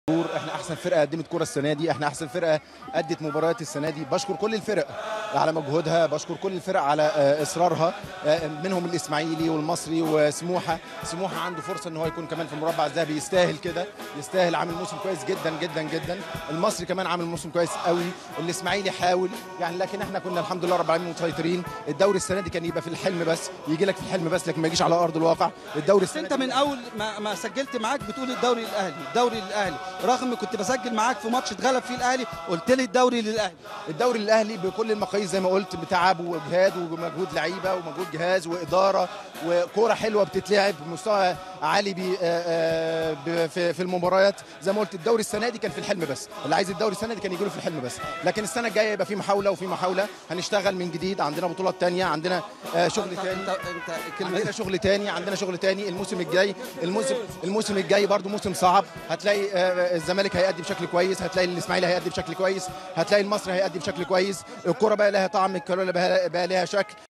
احنا احسن فرقه قدمت كوره السنه دي احنا احسن فرقه ادت مباريات السنه دي بشكر كل الفرق على مجهودها بشكر كل الفرق على آه، اصرارها آه، منهم الاسماعيلي والمصري وسموحه سموحه عنده فرصه ان هو يكون كمان في المربع الذهبي يستاهل كده يستاهل عامل موسم كويس جدا جدا جدا المصري كمان عامل موسم كويس قوي الاسماعيلي حاول يعني لكن احنا كنا الحمد لله رب العالمين مسيطرين الدوري السنه دي كان يبقى في الحلم بس يجي لك في الحلم بس لكن ما يجيش على ارض الواقع الدوري بس السنه انت دي من اول ما, ما سجلت معاك بتقول الدوري الاهلي الدوري الاهلي رغم كنت بسجل معاك في ماتش اتغلب فيه الاهلي قلت لي الدوري للاهلي الدوري الاهلي بكل المقاييس زي ما قلت بتعب وجهاد ومجهود لعيبه ومجهود جهاز واداره وكوره حلوه بتتلعب بمستوى عالي بي آه، آه، ب- في في المباريات زي ما قلت الدوري السنه دي كان في الحلم بس اللي عايز الدوري السنه دي كان يجي له في الحلم بس لكن السنه الجايه يبقى في محاوله وفي محاوله هنشتغل من جديد عندنا بطولات تانية عندنا آه، شغل انت تاني انت, انت عندنا كلمه شغل تاني عندنا شغل تاني الموسم الجاي الموسم الموسم الجاي برضو موسم صعب هتلاقي آه، الزمالك هيأدي بشكل كويس هتلاقي الاسماعيلي هيأدي بشكل كويس هتلاقي المصري هيأدي بشكل كويس الكرة بقى لها طعم الكرة بقى بقى لها شكل